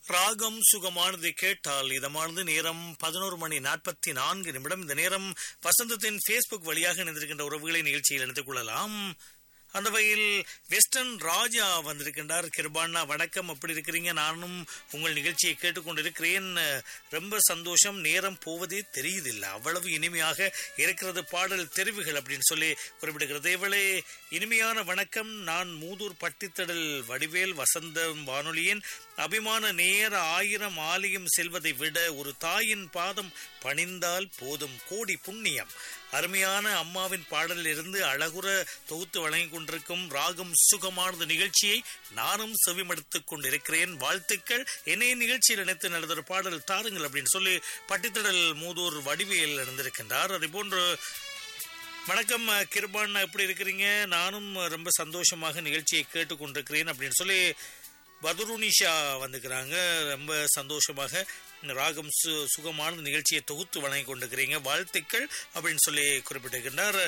ராகம் சுகமானது கேட்டால் இதமானது நேரம் பதினோரு மணி நாற்பத்தி நான்கு நிமிடம் இந்த நேரம் வசந்தத்தின் ஃபேஸ்புக் வழியாக இணைந்திருக்கின்ற உறவுகளை நிகழ்ச்சியில் இணைத்துக் கொள்ளலாம் அந்த வகையில் வெஸ்டர்ன் ராஜா வந்திருக்கின்றார் கிருபாண்ணா வணக்கம் அப்படி இருக்கிறீங்க நானும் உங்கள் நிகழ்ச்சியை கேட்டுக்கொண்டிருக்கிறேன் ரொம்ப சந்தோஷம் நேரம் போவதே தெரியுதில்லை அவ்வளவு இனிமையாக இருக்கிறது பாடல் தெரிவுகள் அப்படின்னு சொல்லி குறிப்பிடுகிறது இவளே இனிமையான வணக்கம் நான் மூதூர் பட்டித்தடல் வடிவேல் வசந்தம் வானொலியின் அபிமான நேர ஆயிரம் ஆலயம் செல்வதை விட ஒரு தாயின் பாதம் பணிந்தால் போதும் கோடி புண்ணியம் அருமையான அம்மாவின் பாடலில் இருந்து அழகுற தொகுத்து வழங்கிக் கொண்டிருக்கும் ராகம் சுகமானது நிகழ்ச்சியை நானும் செவிமடுத்துக் கொண்டிருக்கிறேன் வாழ்த்துக்கள் என்னைய நிகழ்ச்சியில் நினைத்து நடந்த பாடல் தாருங்கள் அப்படின்னு சொல்லி பட்டித்தடல் மூதூர் வடிவேல் இருந்திருக்கின்றார் அதே போன்று வணக்கம் கிருபான் எப்படி இருக்கிறீங்க நானும் ரொம்ப சந்தோஷமாக நிகழ்ச்சியை கேட்டுக்கொண்டிருக்கிறேன் அப்படின்னு சொல்லி பதுருனிஷா வந்துக்கிறாங்க ரொம்ப சந்தோஷமாக ராகம் சு சுகமான நிகழ்ச்சியை தொகுத்து வழங்கி கொண்டிருக்கிறீங்க வாழ்த்துக்கள் அப்படின்னு சொல்லி குறிப்பிட்டிருக்கின்றார்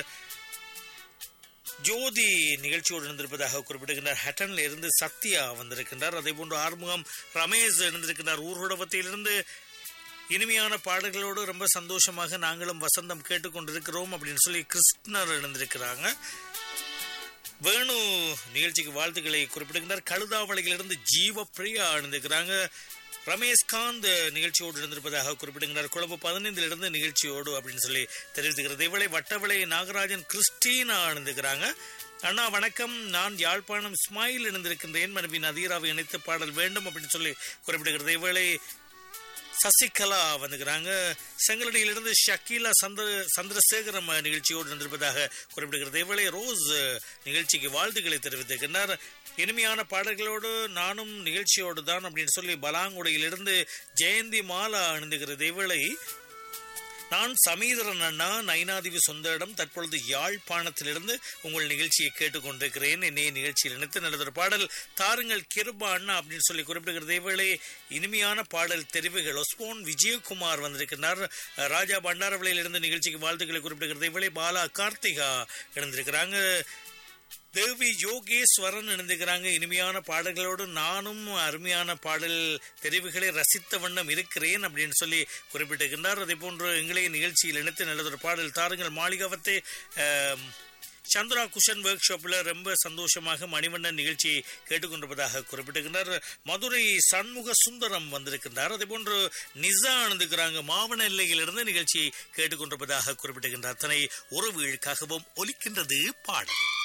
ஜோதி நிகழ்ச்சியோடு இருந்திருப்பதாக குறிப்பிட்டிருக்கின்றார் ஹட்டன்ல இருந்து சத்யா வந்திருக்கின்றார் அதே போன்று ஆறுமுகம் ரமேஷ் இருந்திருக்கின்றார் ஊர்வடவத்திலிருந்து இனிமையான பாடல்களோடு ரொம்ப சந்தோஷமாக நாங்களும் வசந்தம் கேட்டுக்கொண்டிருக்கிறோம் அப்படின்னு சொல்லி கிருஷ்ணர் இருந்திருக்கிறாங்க வேணு நிகழ்ச்சிக்கு வாழ்த்துக்களை குறிப்பிடுகின்றார் கழுதாவளையிலிருந்து ஜீவ பிரியா அணிந்திருக்கிறாங்க ரமேஷ்காந்த் நிகழ்ச்சியோடு இருந்திருப்பதாக குறிப்பிடுகிறார் குழம்பு பதினைந்திலிருந்து நிகழ்ச்சியோடு அப்படின்னு சொல்லி தெரிவித்துக்கிறது இவளை வட்டவளை நாகராஜன் கிறிஸ்டீனா அணிந்துக்கிறாங்க அண்ணா வணக்கம் நான் யாழ்ப்பாணம் இஸ்மாயில் இணைந்திருக்கின்றேன் மனைவி நதீராவை இணைத்து பாடல் வேண்டும் அப்படின்னு சொல்லி குறிப்பிடுகிறது இவளை சசிகலா வந்துக்கிறாங்க செங்கலடியிலிருந்து ஷக்கீலா சந்திர சந்திரசேகரம் நிகழ்ச்சியோடு இருந்திருப்பதாக குறிப்பிடுகிறது இவளை ரோஸ் நிகழ்ச்சிக்கு வாழ்த்துக்களை தெரிவித்திருக்கின்றார் இனிமையான பாடல்களோடு நானும் நிகழ்ச்சியோடு தான் அப்படின்னு சொல்லி பலாங்குடையிலிருந்து ஜெயந்தி மாலா அணிந்துகிறது இவளை நான் சமீதரன் அண்ணா நைனாதிவி சொந்த இடம் தற்பொழுது யாழ்ப்பாணத்திலிருந்து உங்கள் நிகழ்ச்சியை கேட்டுக்கொண்டிருக்கிறேன் என்னைய நிகழ்ச்சியில் நினைத்து நடந்த பாடல் தாருங்கள் கிருபா அண்ணா அப்படின்னு சொல்லி குறிப்பிடுகிறது இவளே இனிமையான பாடல் தெரிவுகள் ஒஸ்போன் விஜயகுமார் வந்திருக்கிறார் ராஜா பண்டாரவளையிலிருந்து நிகழ்ச்சிக்கு வாழ்த்துக்களை குறிப்பிடுகிறது இவளே பாலா கார்த்திகா இணைந்திருக்கிறாங்க தேவி யோகேஸ்வரன் இணைந்துக்கிறாங்க இனிமையான பாடல்களோடு நானும் அருமையான பாடல் தெரிவுகளை ரசித்த வண்ணம் இருக்கிறேன் அப்படின்னு சொல்லி குறிப்பிட்டிருக்கின்றார் அதே போன்று எங்களை நிகழ்ச்சியில் இணைத்து நல்லதொரு பாடல் தாருங்கள் மாளிகாவத்தை சந்திரா குஷன் ஒர்க் ஷாப்பில் ரொம்ப சந்தோஷமாக மணிவண்ணன் நிகழ்ச்சியை கேட்டுக்கொண்டிருப்பதாக குறிப்பிட்டிருக்கின்றார் மதுரை சண்முக சுந்தரம் வந்திருக்கின்றார் அதே போன்று நிசா அணிந்துக்கிறாங்க மாவன எல்லையிலிருந்து நிகழ்ச்சியை கேட்டுக்கொண்டிருப்பதாக குறிப்பிட்டிருக்கின்றார் அத்தனை உறவுகளுக்காகவும் ஒலிக்கின்றது பாடல்